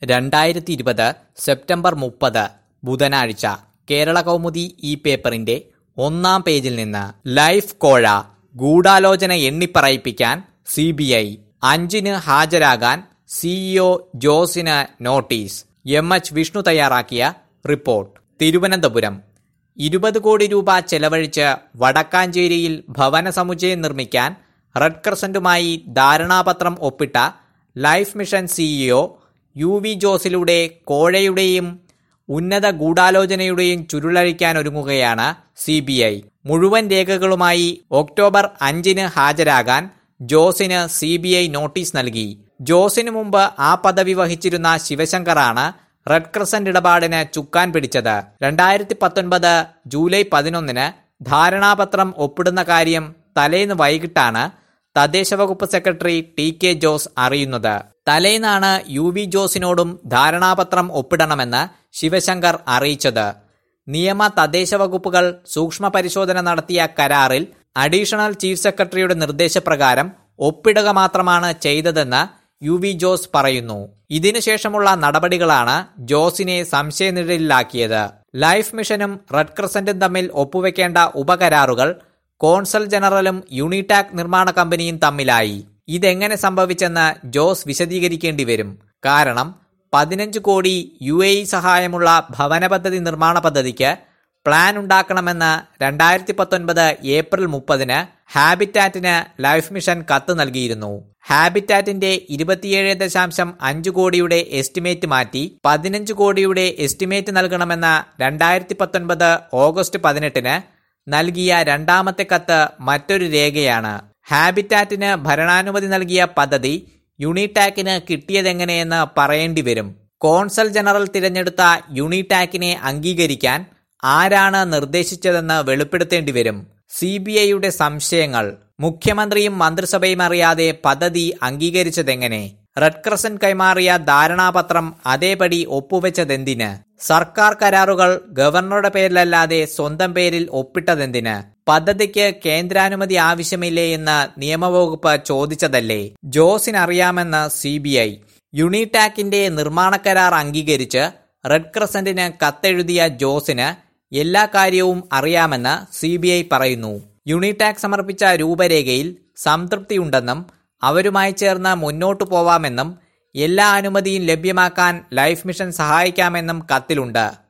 രണ്ടായിരത്തി ഇരുപത് സെപ്റ്റംബർ മുപ്പത് ബുധനാഴ്ച കേരള കൗമുദി ഈ പേപ്പറിന്റെ ഒന്നാം പേജിൽ നിന്ന് ലൈഫ് കോഴ ഗൂഢാലോചന എണ്ണിപ്പറയിപ്പിക്കാൻ സി ബി ഐ അഞ്ചിന് ഹാജരാകാൻ സിഇഒ ജോസിന് നോട്ടീസ് എം എച്ച് വിഷ്ണു തയ്യാറാക്കിയ റിപ്പോർട്ട് തിരുവനന്തപുരം ഇരുപത് കോടി രൂപ ചെലവഴിച്ച് വടക്കാഞ്ചേരിയിൽ ഭവന സമുച്ചയം നിർമ്മിക്കാൻ റെഡ് ക്രസന്റുമായി ധാരണാപത്രം ഒപ്പിട്ട Life Mission CEO U V ജോസിലൂടെ കോഴയുടെയും ഉന്നത ഗൂഢാലോചനയുടെയും ചുരുളഴിക്കാനൊരുങ്ങുകയാണ് സി ബി ഐ മുഴുവൻ രേഖകളുമായി ഒക്ടോബർ അഞ്ചിന് ഹാജരാകാൻ ജോസിന് സി ബി ഐ നോട്ടീസ് നൽകി ജോസിനു മുമ്പ് ആ പദവി വഹിച്ചിരുന്ന ശിവശങ്കറാണ് റെഡ് ക്രസന്റ് ഇടപാടിന് ചുക്കാൻ പിടിച്ചത് രണ്ടായിരത്തി പത്തൊൻപത് ജൂലൈ പതിനൊന്നിന് ധാരണാപത്രം ഒപ്പിടുന്ന കാര്യം തലേന്ന് വൈകിട്ടാണ് തദ്ദേശ വകുപ്പ് സെക്രട്ടറി ടി കെ ജോസ് അറിയുന്നത് തലേന്നാണ് യു വി ജോസിനോടും ധാരണാപത്രം ഒപ്പിടണമെന്ന് ശിവശങ്കർ അറിയിച്ചത് നിയമ തദ്ദേശ വകുപ്പുകൾ സൂക്ഷ്മ പരിശോധന നടത്തിയ കരാറിൽ അഡീഷണൽ ചീഫ് സെക്രട്ടറിയുടെ നിർദ്ദേശപ്രകാരം ഒപ്പിടുക മാത്രമാണ് ചെയ്തതെന്ന് യു വി ജോസ് പറയുന്നു ഇതിനുശേഷമുള്ള നടപടികളാണ് ജോസിനെ സംശയനിഴലിലാക്കിയത് ലൈഫ് മിഷനും റെഡ് ക്രസന്റും തമ്മിൽ ഒപ്പുവെക്കേണ്ട ഉപകരാറുകൾ കോൺസൽ ജനറലും യൂണിടാക് നിർമ്മാണ കമ്പനിയും തമ്മിലായി ഇതെങ്ങനെ സംഭവിച്ചെന്ന് ജോസ് വിശദീകരിക്കേണ്ടി വരും കാരണം പതിനഞ്ച് കോടി യു എ ഇ സഹായമുള്ള ഭവന പദ്ധതി നിർമ്മാണ പദ്ധതിക്ക് പ്ലാൻ ഉണ്ടാക്കണമെന്ന് രണ്ടായിരത്തി പത്തൊൻപത് ഏപ്രിൽ മുപ്പതിന് ഹാബിറ്റാറ്റിന് ലൈഫ് മിഷൻ കത്ത് നൽകിയിരുന്നു ഹാബിറ്റാറ്റിന്റെ ഇരുപത്തിയേഴ് ദശാംശം അഞ്ച് കോടിയുടെ എസ്റ്റിമേറ്റ് മാറ്റി പതിനഞ്ച് കോടിയുടെ എസ്റ്റിമേറ്റ് നൽകണമെന്ന രണ്ടായിരത്തി പത്തൊൻപത് ഓഗസ്റ്റ് പതിനെട്ടിന് നൽകിയ രണ്ടാമത്തെ കത്ത് മറ്റൊരു രേഖയാണ് ഹാബിറ്റാറ്റിന് ഭരണാനുമതി നൽകിയ പദ്ധതി യൂണിടാക്കിന് കിട്ടിയതെങ്ങനെയെന്ന് പറയേണ്ടി വരും കോൺസൽ ജനറൽ തിരഞ്ഞെടുത്ത യൂണിടാക്കിനെ അംഗീകരിക്കാൻ ആരാണ് നിർദ്ദേശിച്ചതെന്ന് വെളിപ്പെടുത്തേണ്ടി വരും സി ബി ഐയുടെ സംശയങ്ങൾ മുഖ്യമന്ത്രിയും മന്ത്രിസഭയും അറിയാതെ പദ്ധതി അംഗീകരിച്ചതെങ്ങനെ റെഡ് ക്രസന്റ് കൈമാറിയ ധാരണാപത്രം അതേപടി ഒപ്പുവെച്ചതെന്തിന് സർക്കാർ കരാറുകൾ ഗവർണറുടെ പേരിലല്ലാതെ സ്വന്തം പേരിൽ ഒപ്പിട്ടതെന്തിന് പദ്ധതിക്ക് കേന്ദ്രാനുമതി ആവശ്യമില്ലേ എന്ന് നിയമവകുപ്പ് ചോദിച്ചതല്ലേ ജോസിനറിയാമെന്ന് സി ബി ഐ യുണിടാക്കിന്റെ നിർമ്മാണ കരാർ അംഗീകരിച്ച് റെഡ് ക്രസന്റിന് കത്തെഴുതിയ ജോസിന് എല്ലാ കാര്യവും അറിയാമെന്ന് സി ബി ഐ പറയുന്നു യുണിടാക് സമർപ്പിച്ച രൂപരേഖയിൽ സംതൃപ്തിയുണ്ടെന്നും അവരുമായി ചേർന്ന് മുന്നോട്ടു പോവാമെന്നും എല്ലാ അനുമതിയും ലഭ്യമാക്കാൻ ലൈഫ് മിഷൻ സഹായിക്കാമെന്നും കത്തിലുണ്ട്